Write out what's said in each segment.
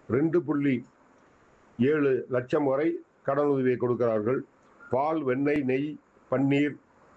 ரெண்டு புள்ளி ஏழு லட்சம் வரை கடனுதவியை கொடுக்கிறார்கள் பால் வெண்ணெய் நெய் பன்னீர்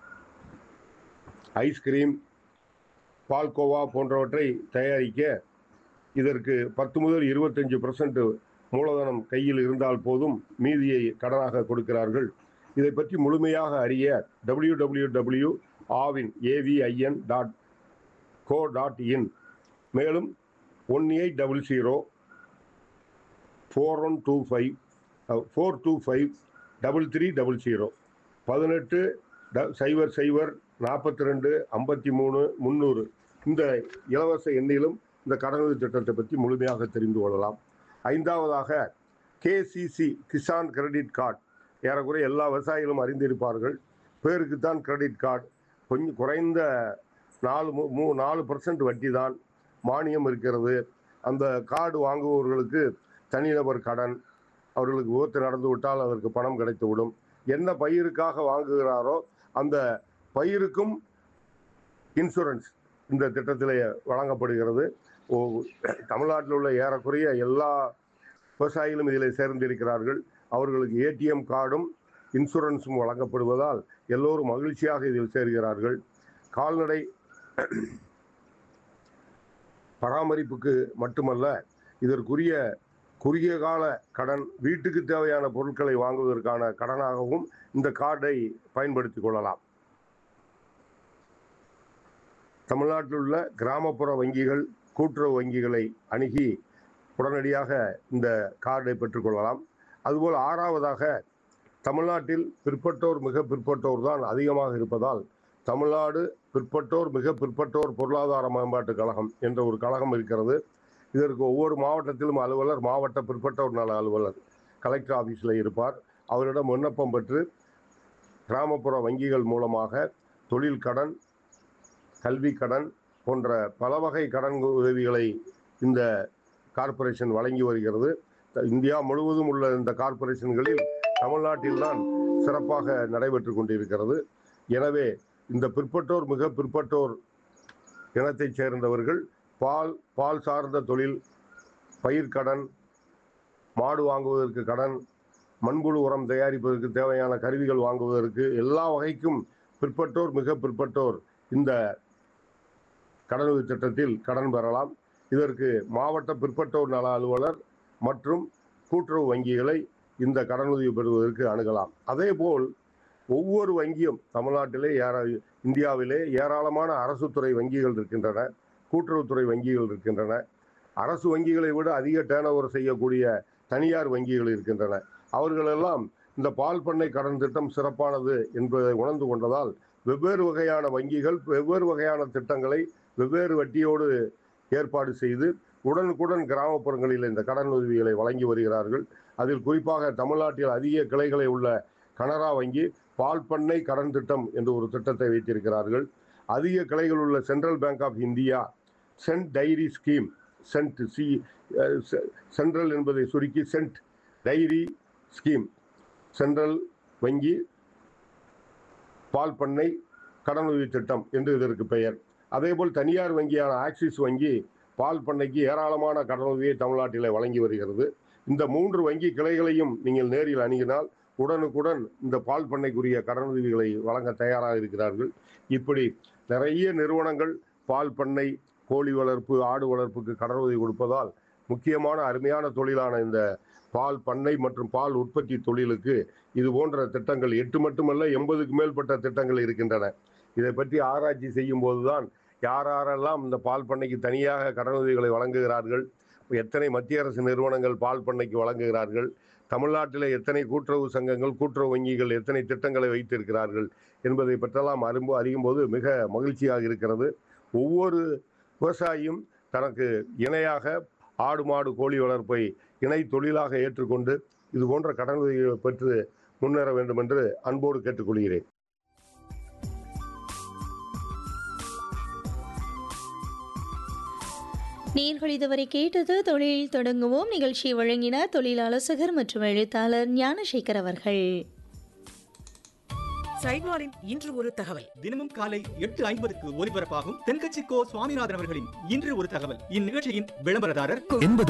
ஐஸ்கிரீம் பால்கோவா போன்றவற்றை தயாரிக்க இதற்கு பத்து முதல் இருபத்தஞ்சு பர்சன்ட் மூலதனம் கையில் இருந்தால் போதும் மீதியை கடனாக கொடுக்கிறார்கள் இதை பற்றி முழுமையாக அறிய W W W Aavin AVIN dot co dot in மேலும் one eight double zero four one two five four two five double three double zero பதினெட்டு ட சைபர் சைபர் நாற்பத்தி ரெண்டு ஐம்பத்தி மூணு முந்நூறு இந்த இலவச எண்ணிலும் இந்த கடனுதவி திட்டத்தை பற்றி முழுமையாக தெரிந்து கொள்ளலாம் ஐந்தாவதாக கேசிசி கிசான் கிரெடிட் கார்டு ஏறக்குறைய எல்லா விவசாயிகளும் அறிந்திருப்பார்கள் பேருக்கு தான் கிரெடிட் கார்டு கொஞ்சம் குறைந்த நாலு மூ மூ நாலு பர்சன்ட் வட்டி தான் மானியம் இருக்கிறது அந்த கார்டு வாங்குபவர்களுக்கு தனிநபர் கடன் அவர்களுக்கு விபத்து நடந்து விட்டால் அதற்கு பணம் கிடைத்துவிடும் என்ன பயிருக்காக வாங்குகிறாரோ அந்த பயிருக்கும் இன்சூரன்ஸ் இந்த திட்டத்தில் வழங்கப்படுகிறது ஓ தமிழ்நாட்டில் உள்ள ஏறக்குறைய எல்லா விவசாயிகளும் இதில் சேர்ந்திருக்கிறார்கள் அவர்களுக்கு ஏடிஎம் கார்டும் இன்சூரன்ஸும் வழங்கப்படுவதால் எல்லோரும் மகிழ்ச்சியாக இதில் சேர்கிறார்கள் கால்நடை பராமரிப்புக்கு மட்டுமல்ல இதற்குரிய குறுகிய கால கடன் வீட்டுக்கு தேவையான பொருட்களை வாங்குவதற்கான கடனாகவும் இந்த கார்டை பயன்படுத்திக் கொள்ளலாம் தமிழ்நாட்டில் உள்ள கிராமப்புற வங்கிகள் கூட்டுறவு வங்கிகளை அணுகி உடனடியாக இந்த கார்டை பெற்றுக்கொள்ளலாம் அதுபோல் ஆறாவதாக தமிழ்நாட்டில் பிற்பட்டோர் மிக பிற்பட்டோர் தான் அதிகமாக இருப்பதால் தமிழ்நாடு பிற்பட்டோர் மிக பிற்பட்டோர் பொருளாதார மேம்பாட்டுக் கழகம் என்ற ஒரு கழகம் இருக்கிறது இதற்கு ஒவ்வொரு மாவட்டத்திலும் அலுவலர் மாவட்ட பிற்பட்டோர் நல அலுவலர் கலெக்டர் ஆஃபீஸில் இருப்பார் அவரிடம் விண்ணப்பம் பெற்று கிராமப்புற வங்கிகள் மூலமாக தொழில் கடன் கல்வி கடன் போன்ற பல வகை கடன் உதவிகளை இந்த கார்ப்பரேஷன் வழங்கி வருகிறது இந்தியா முழுவதும் உள்ள இந்த கார்ப்பரேஷன்களில் தமிழ்நாட்டில்தான் சிறப்பாக நடைபெற்று கொண்டிருக்கிறது எனவே இந்த பிற்பட்டோர் மிக பிற்பட்டோர் இனத்தைச் சேர்ந்தவர்கள் பால் பால் சார்ந்த தொழில் பயிர்க்கடன் மாடு வாங்குவதற்கு கடன் மண்புழு உரம் தயாரிப்பதற்கு தேவையான கருவிகள் வாங்குவதற்கு எல்லா வகைக்கும் பிற்பட்டோர் மிக பிற்பட்டோர் இந்த கடனுதவி திட்டத்தில் கடன் பெறலாம் இதற்கு மாவட்ட பிற்பட்டோர் நல அலுவலர் மற்றும் கூட்டுறவு வங்கிகளை இந்த கடனுதவி பெறுவதற்கு அணுகலாம் அதேபோல் ஒவ்வொரு வங்கியும் தமிழ்நாட்டிலே ஏற இந்தியாவிலே ஏராளமான அரசு துறை வங்கிகள் இருக்கின்றன கூட்டுறவுத்துறை வங்கிகள் இருக்கின்றன அரசு வங்கிகளை விட அதிக டேர்ன் செய்யக்கூடிய தனியார் வங்கிகள் இருக்கின்றன அவர்களெல்லாம் இந்த பால் பண்ணை கடன் திட்டம் சிறப்பானது என்பதை உணர்ந்து கொண்டதால் வெவ்வேறு வகையான வங்கிகள் வெவ்வேறு வகையான திட்டங்களை வெவ்வேறு வட்டியோடு ஏற்பாடு செய்து உடனுக்குடன் கிராமப்புறங்களில் இந்த கடன் உதவிகளை வழங்கி வருகிறார்கள் அதில் குறிப்பாக தமிழ்நாட்டில் அதிக கிளைகளை உள்ள கனரா வங்கி பால் பண்ணை கடன் திட்டம் என்று ஒரு திட்டத்தை வைத்திருக்கிறார்கள் அதிக கிளைகள் உள்ள central bank of India cent diary scheme cent C central என்பதை சுருக்கி சென்ட் டைரி ஸ்கீம் சென்ட்ரல் வங்கி பால் பண்ணை கடனுதவி திட்டம் என்று இதற்கு பெயர் அதேபோல் தனியார் வங்கியான ஆக்சிஸ் வங்கி பால் பண்ணைக்கு ஏராளமான கடனுதவியை தமிழ்நாட்டிலே வழங்கி வருகிறது இந்த மூன்று வங்கி கிளைகளையும் நீங்கள் நேரில் அணுகினால் உடனுக்குடன் இந்த பால் பண்ணைக்குரிய கடனுதவிகளை வழங்க தயாராக இருக்கிறார்கள் இப்படி நிறைய நிறுவனங்கள் பால் பண்ணை கோழி வளர்ப்பு ஆடு வளர்ப்புக்கு கடனுதவி கொடுப்பதால் முக்கியமான அருமையான தொழிலான இந்த பால் பண்ணை மற்றும் பால் உற்பத்தி தொழிலுக்கு இது போன்ற திட்டங்கள் எட்டு மட்டுமல்ல எண்பதுக்கு மேற்பட்ட திட்டங்கள் இருக்கின்றன இதை பற்றி ஆராய்ச்சி செய்யும் போதுதான் யார் யாரெல்லாம் இந்த பால் பண்ணைக்கு தனியாக கடனுதவிகளை வழங்குகிறார்கள் எத்தனை மத்திய அரசு நிறுவனங்கள் பால் பண்ணைக்கு வழங்குகிறார்கள் தமிழ்நாட்டில் எத்தனை கூட்டுறவு சங்கங்கள் கூட்டுறவு வங்கிகள் எத்தனை திட்டங்களை வைத்திருக்கிறார்கள் என்பதை பற்றெல்லாம் அறிம்போ அறியும் போது மிக மகிழ்ச்சியாக இருக்கிறது ஒவ்வொரு விவசாயியும் தனக்கு இணையாக ஆடு மாடு கோழி வளர்ப்பை இணை தொழிலாக ஏற்றுக்கொண்டு இது போன்ற கடனுதவிகளை பெற்று முன்னேற வேண்டும் என்று அன்போடு கேட்டுக்கொள்கிறேன் நேர்கள் இதுவரை கேட்டது தொழில் தொடங்குவோம் நிகழ்ச்சியை வழங்கினார் தொழில் ஆலோசகர் மற்றும் எழுத்தாளர் ஞானசேகர் அவர்கள் சைவாரின் இன்று ஒரு தகவல் தினமும் காலை எட்டு ஐம்பதுக்கு ஒலிபரப்பாகும் தென்கட்சி கோ சுவாமிநாதன் அவர்களின் இன்று ஒரு தகவல் இந்நிகழ்ச்சியின் விளம்பரதாரர் எண்பது